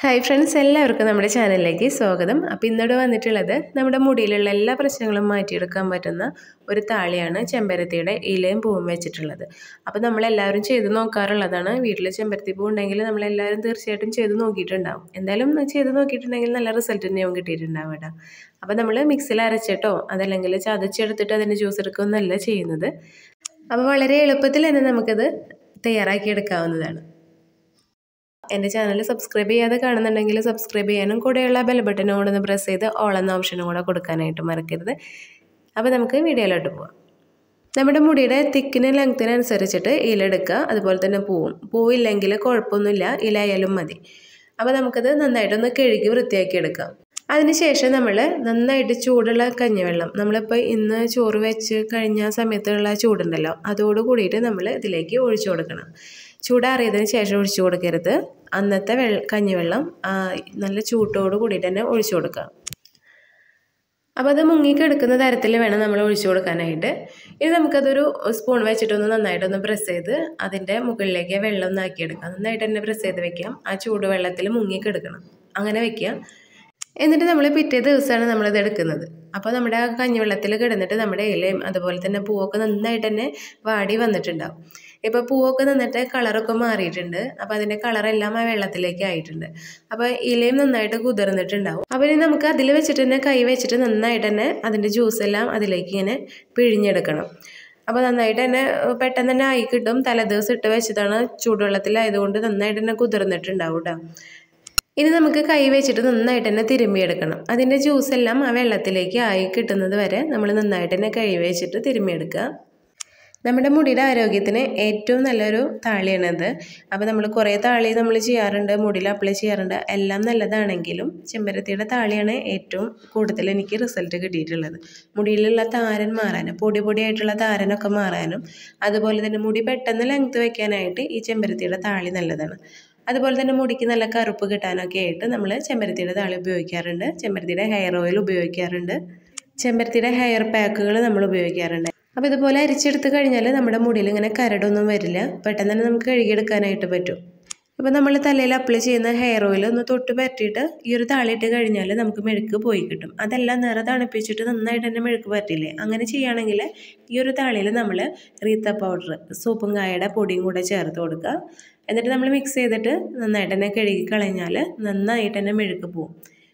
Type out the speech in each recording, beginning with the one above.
hi friends എല്ലാവർക്കും നമ്മുടെ ചാനലിലേക്ക് സ്വാഗതം അപ്പോൾ ഇന്നിവിടെ വന്നിട്ടുള്ളത് നമ്മുടെ മുടിയിലുള്ള എല്ലാ പ്രശ്നങ്ങളും മാറ്റിയെടുക്കാൻ പറ്റുന്ന ഒരു താളിയാണ് ചെമ്പരത്തിയുടെ ഇലയും പൂവും വെച്ചിട്ടുള്ളത് അപ്പോൾ നമ്മളെല്ലാവരും ചെയ്ത് നോക്കാറുള്ളതാണ് വീട്ടിൽ ചെമ്പരത്തി പൂ ഉണ്ടെങ്കിൽ നമ്മളെല്ലാവരും തീർച്ചയായിട്ടും ചെയ്ത് നോക്കിയിട്ടുണ്ടാവും എന്തായാലും ചെയ്ത് നോക്കിയിട്ടുണ്ടെങ്കിൽ നല്ല റിസൾട്ട് തന്നെയാവും കിട്ടിയിട്ടുണ്ടാവും കേട്ടോ അപ്പോൾ നമ്മൾ മിക്സിയിൽ അരച്ചിട്ടോ അതല്ലെങ്കിൽ ചതച്ചെടുത്തിട്ട് അതിൻ്റെ ജ്യൂസ് എടുക്കുകയൊന്നല്ല ചെയ്യുന്നത് അപ്പോൾ വളരെ എളുപ്പത്തിൽ തന്നെ നമുക്കത് തയ്യാറാക്കി എടുക്കാവുന്നതാണ് എൻ്റെ ചാനൽ സബ്സ്ക്രൈബ് ചെയ്യാതെ കാണുന്നുണ്ടെങ്കിൽ സബ്സ്ക്രൈബ് ചെയ്യാനും കൂടെയുള്ള ബെൽ ബട്ടനും കൂടെ ഒന്ന് പ്രസ് ചെയ്ത് ഓൾ എന്ന ഓപ്ഷനും കൂടെ കൊടുക്കാനായിട്ട് മറക്കരുത് അപ്പോൾ നമുക്ക് വീഡിയോയിലോട്ട് പോവാം നമ്മുടെ മുടിയുടെ തിക്കിന് ലെങ്ത്തിനനുസരിച്ചിട്ട് ഇല എടുക്കുക അതുപോലെ തന്നെ പൂവും പൂവില്ലെങ്കിൽ കുഴപ്പമൊന്നുമില്ല ഇല ആയാലും മതി അപ്പോൾ നമുക്കത് നന്നായിട്ടൊന്ന് കഴുകി വൃത്തിയാക്കി എടുക്കാം അതിനുശേഷം നമ്മൾ നന്നായിട്ട് ചൂടുള്ള കഞ്ഞിവെള്ളം നമ്മളിപ്പോൾ ഇന്ന് ചോറ് വെച്ച് കഴിഞ്ഞ സമയത്തുള്ള ചൂടുണ്ടല്ലോ അതോട് കൂടിയിട്ട് നമ്മൾ ഇതിലേക്ക് ഒഴിച്ചു കൊടുക്കണം ചൂടാറിയതിന് ശേഷം ഒഴിച്ചു കൊടുക്കരുത് അന്നത്തെ വെള്ള കഞ്ഞിവെള്ളം നല്ല ചൂട്ടോട് കൂടിയിട്ട് തന്നെ ഒഴിച്ചു കൊടുക്കുക അപ്പോൾ അത് മുങ്ങിക്കെടുക്കുന്ന തരത്തിൽ വേണം നമ്മൾ ഒഴിച്ചു കൊടുക്കാനായിട്ട് ഇനി നമുക്കതൊരു സ്പൂൺ വെച്ചിട്ടൊന്ന് നന്നായിട്ടൊന്ന് പ്രസ് ചെയ്ത് അതിൻ്റെ മുകളിലേക്ക് വെള്ളം ഒന്ന് ആക്കിയെടുക്കാം നന്നായിട്ട് തന്നെ പ്രസ് ചെയ്ത് വെക്കാം ആ ചൂട് വെള്ളത്തിൽ മുങ്ങിക്കെടുക്കണം അങ്ങനെ വെക്കാം എന്നിട്ട് നമ്മൾ പിറ്റേ ദിവസമാണ് നമ്മളിത് എടുക്കുന്നത് അപ്പോൾ നമ്മുടെ ആ കഞ്ഞിവെള്ളത്തിൽ കിടന്നിട്ട് നമ്മുടെ ഇലയും അതുപോലെ തന്നെ പൂവൊക്കെ നന്നായിട്ട് തന്നെ വാടി വന്നിട്ടുണ്ടാവും ഇപ്പോൾ പൂവൊക്കെ നിന്നിട്ട് കളറൊക്കെ മാറിയിട്ടുണ്ട് അപ്പോൾ അതിൻ്റെ കളറെല്ലാം ആ വെള്ളത്തിലേക്ക് ആയിട്ടുണ്ട് അപ്പോൾ ഇലയും നന്നായിട്ട് കുതിർന്നിട്ടുണ്ടാവും അപ്പോൾ ഇനി നമുക്ക് അതിൽ വെച്ചിട്ട് തന്നെ കൈ വെച്ചിട്ട് നന്നായിട്ട് തന്നെ അതിൻ്റെ ജ്യൂസ് എല്ലാം അതിലേക്ക് ഇങ്ങനെ പിഴിഞ്ഞെടുക്കണം അപ്പോൾ നന്നായിട്ട് തന്നെ പെട്ടെന്ന് തന്നെ ആയി കിട്ടും തലേദിവസം ഇട്ട് വെച്ചതാണ് ചൂടുവെള്ളത്തിലായതുകൊണ്ട് നന്നായിട്ട് തന്നെ കുതിർന്നിട്ടുണ്ടാവും കേട്ടോ ഇനി നമുക്ക് കൈ വെച്ചിട്ട് നന്നായിട്ട് തന്നെ തിരുമ്മിയെടുക്കണം അതിൻ്റെ ജ്യൂസ് എല്ലാം ആ വെള്ളത്തിലേക്ക് ആയി കിട്ടുന്നത് വരെ നമ്മൾ നന്നായിട്ട് തന്നെ കൈ വെച്ചിട്ട് തിരുമ്മിയെടുക്കുക നമ്മുടെ മുടിയുടെ ആരോഗ്യത്തിന് ഏറ്റവും നല്ലൊരു താളിയാണത് അപ്പോൾ നമ്മൾ കുറേ താളി നമ്മൾ ചെയ്യാറുണ്ട് മുടിയിൽ അപ്ലൈ ചെയ്യാറുണ്ട് എല്ലാം നല്ലതാണെങ്കിലും ചെമ്പരത്തിയുടെ താളിയാണ് ഏറ്റവും കൂടുതൽ എനിക്ക് റിസൾട്ട് കിട്ടിയിട്ടുള്ളത് മുടിയിലുള്ള താരൻ മാറാനും പൊടി പൊടിയായിട്ടുള്ള താരനൊക്കെ മാറാനും അതുപോലെ തന്നെ മുടി പെട്ടെന്ന് ലെങ്ത് വെക്കാനായിട്ട് ഈ ചെമ്പരത്തിയുടെ താളി നല്ലതാണ് അതുപോലെ തന്നെ മുടിക്ക് നല്ല കറുപ്പ് കിട്ടാനൊക്കെ ആയിട്ട് നമ്മൾ ചെമ്പരത്തിയുടെ താളി ഉപയോഗിക്കാറുണ്ട് ചെമ്പരത്തിയുടെ ഹെയർ ഓയിൽ ഉപയോഗിക്കാറുണ്ട് ചെമ്പരത്തിയുടെ ഹെയർ പാക്കുകൾ നമ്മൾ ഉപയോഗിക്കാറുണ്ട് അപ്പോൾ ഇതുപോലെ അരിച്ചെടുത്ത് കഴിഞ്ഞാൽ നമ്മുടെ മുടിയിൽ ഇങ്ങനെ കരടൊന്നും വരില്ല പെട്ടെന്ന് തന്നെ നമുക്ക് കഴുകിയെടുക്കാനായിട്ട് പറ്റും ഇപ്പോൾ നമ്മൾ തലയിൽ അപ്ലൈ ചെയ്യുന്ന ഹെയർ ഓയിൽ ഒന്ന് തൊട്ട് പരട്ടിയിട്ട് ഈ ഒരു താളിയിട്ട് കഴിഞ്ഞാൽ നമുക്ക് മെഴുക്ക് പോയി കിട്ടും അതെല്ലാം നിറ തണുപ്പിച്ചിട്ട് നന്നായിട്ട് തന്നെ മെഴുക്ക് പറ്റില്ലേ അങ്ങനെ ചെയ്യുകയാണെങ്കിൽ ഈ ഒരു താളിയിൽ നമ്മൾ റീത്ത പൗഡർ സോപ്പും കായയുടെ പൊടിയും കൂടെ ചേർത്ത് കൊടുക്കുക എന്നിട്ട് നമ്മൾ മിക്സ് ചെയ്തിട്ട് നന്നായിട്ട് തന്നെ കഴുകി കളഞ്ഞാൽ നന്നായിട്ട് തന്നെ മെഴുക്ക് പോവും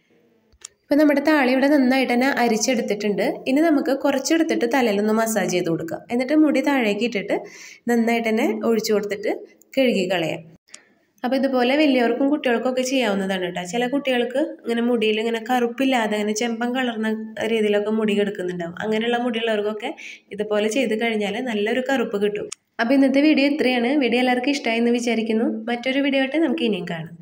ഇപ്പം നമ്മുടെ താളി ഇവിടെ നന്നായിട്ട് തന്നെ അരിച്ചെടുത്തിട്ടുണ്ട് ഇനി നമുക്ക് കുറച്ചെടുത്തിട്ട് തലയിലൊന്ന് മസാജ് ചെയ്ത് കൊടുക്കാം എന്നിട്ട് മുടി താഴേക്ക് ഇട്ടിട്ട് നന്നായിട്ട് തന്നെ ഒഴിച്ചു കൊടുത്തിട്ട് കഴുകി കളയാം അപ്പോൾ ഇതുപോലെ വലിയവർക്കും കുട്ടികൾക്കും ഒക്കെ ചെയ്യാവുന്നതാണ് കേട്ടോ ചില കുട്ടികൾക്ക് ഇങ്ങനെ മുടിയിൽ ഇങ്ങനെ കറുപ്പില്ലാതെ ഇങ്ങനെ ചെമ്പം കളർന്ന രീതിയിലൊക്കെ മുടി കിടക്കുന്നുണ്ടാവും അങ്ങനെയുള്ള മുടിയുള്ളവർക്കൊക്കെ ഇതുപോലെ ചെയ്ത് കഴിഞ്ഞാൽ നല്ലൊരു കറുപ്പ് കിട്ടും അപ്പോൾ ഇന്നത്തെ വീഡിയോ ഇത്രയാണ് വീഡിയോ എല്ലാവർക്കും ഇഷ്ടമായി എന്ന് വിചാരിക്കുന്നു മറ്റൊരു വീഡിയോ ആയിട്ട് നമുക്ക് ഇനിയും കാണാം